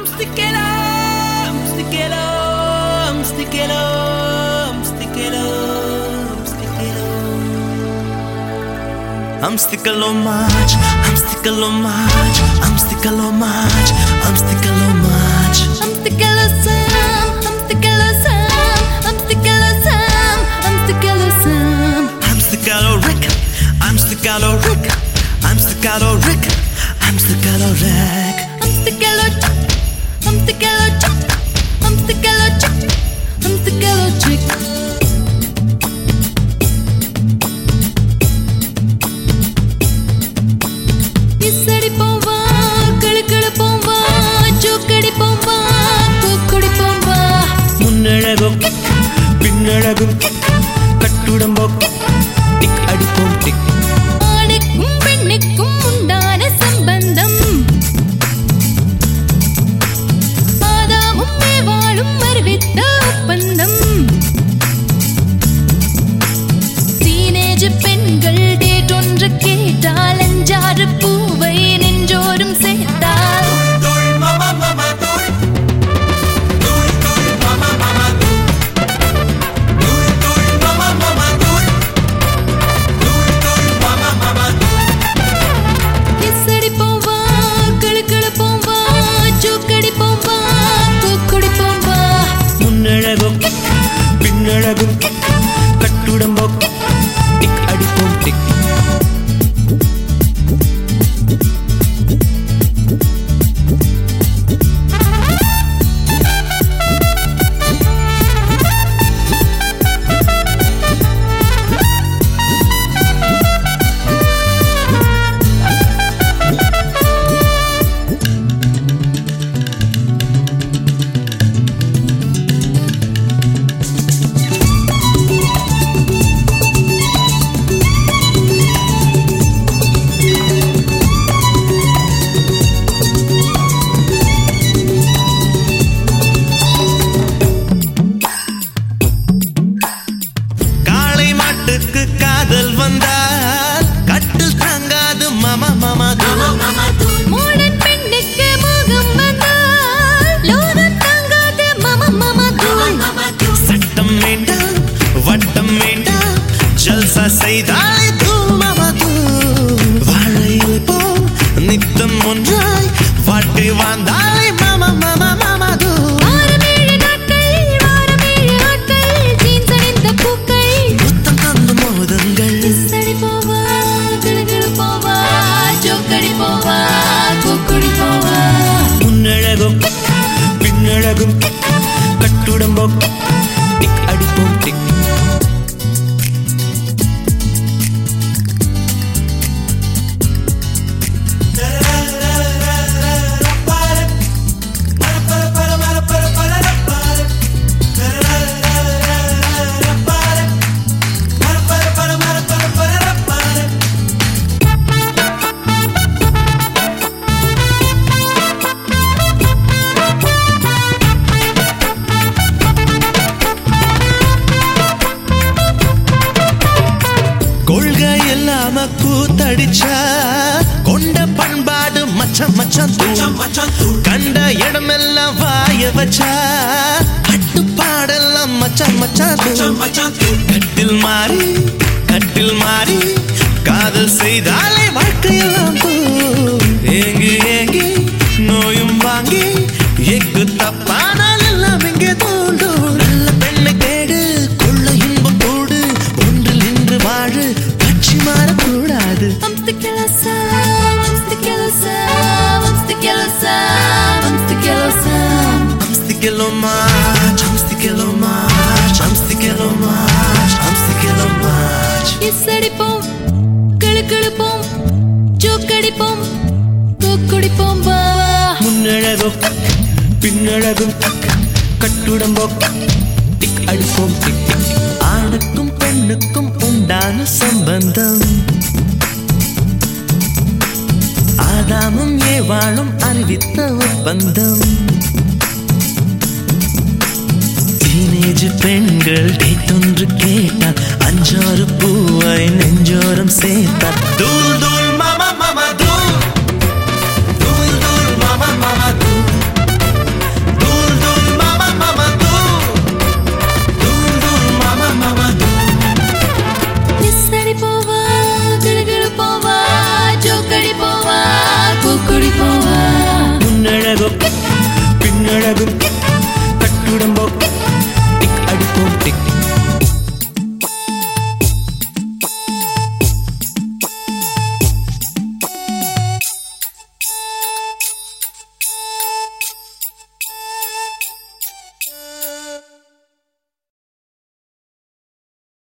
I'm sticking up, I'm sticking up, I'm sticking up, I'm sticking up, I'm sticking up. I'm sticking on much, I'm sticking on much, I'm sticking on much, I'm sticking on much. I'm sticking Sam, I'm sticking Sam, I'm sticking Sam, I'm sticking Sam. I'm Sticalo Rick, I'm Sticalo Rick, I'm Sticalo Rick, I'm Sticalo Rick. I'm sticking Chuck, I'm sticking Chuck, I'm sticking Chuck, I'm sticking Chick. இசடிப்போம் வா, கிளுகிளுப்போம் வா, ஜூக்கடிப்போம் வா, கூக்குடிப்போம் வா. முன்னழகும் kick பின்னழகும் kick கட்டுடம்போ kick tick அடிப்போம் tick ஆணுக்கும் பெண்ணுக்கும் உண்டான சம்பந்தம் ஆதாமும் ஏவாளும் அறிவித்த ஒப்பந்தம் டீனேஜ் பெண்கள் டேட் ஒன்று கேட்டால் அஞ்சாறு பூவை நெஞ்சோரும் சேர்த்தால் கிசடிப்போம் வா, கிளுகிளுப்போம் வா, ஜூக்கடிப்போம் வா, கூக்குடிப்போம் வா. முன்னழகும் கிக் பின்னழகும் கிக் கட்டுடம்போ கிக் டிக் அடிப்போம் டிக் காளை மாட்டுக்கு காதல் வந்தால் கட்டில் தாங்காது மம மம மூடன் பெண்ணுக்கு மோகம் வந்தால் லோகம் தாங்காது மம மம தூள். சட்டம் வேண்டாம் வட்டம் வேண்டாம் ஜல்சா செய்தாலே தூள் மம தூள் வாழையில் போல் நித்தம் ஒன்றாய் வாழ்க்கை வாழ்ந்தாலே மம மம மம தூள் வாரம் ஏழு நாட்கள், வாரம் ஏழு ஆட்கள், jeans அணிந்த பூக்கள். முத்தம் தந்து மோதங்கள் கிசடி போவா, கிளுகிளு போவா, ஜோக்கடி போவா, கூக்குடி போவா. முன்னழகும் கிக் பின்னழகும் கிக் கட்டுடம்போ கிக் டிக் அடிப்போம் டிக் கொள்கை இல்லாம கூத்தடிச்சா கொண்ட பண்பாடு மச்சம் மச்சம் தூள் கண்ட இடமெல்லாம் வாய வச்சா கட்டுப்பாடெல்லாம் மச்சான் மச்சான் தூள் கட்டில் மாறி கட்டில் மாறி காதல் செய்தாலே வாழ்க்கையெல்லாம் தூள் ஏங்கி ஏங்கி நோயும் வாங்கி எக்கு தப்பானால் எல்லாம் இங்கே தூண்டும் நல்ல பெண்ணை தேடு கொள்ள இன்பம் கூடு ஒன்றில் நின்று வாழு கட்சி மாறக்கூடாது I'm sticking a Sam, I'm sticking a Sam, I'm sticking a Sam, I'm sticking a Sam. I'm sticking on much, I'm sticking on much, I'm sticking on much, I'm sticking on much. இசடிப்போம், கிளுகிளுப்போம், ஜோக்கடிப்போம், கூக்குடிப்போம் வா. முன்னழகும் kick, பின்னழகும் kick, கட்டுடம்போ kick, tick அடிப்போம் tick tick tick. ஆணுக்கும் பெண்ணுக்கும் உண்டான சம்பந்தம் ஆதாமும் ஏவாளும் அறிவித்த ஒப்பந்தம் டீனேஜ் பெண்கள் டேட்டொன்று கேட்டால் அஞ்சாறு பூவை நெஞ்சோரம் சேர்த்தால் தூள் தூள்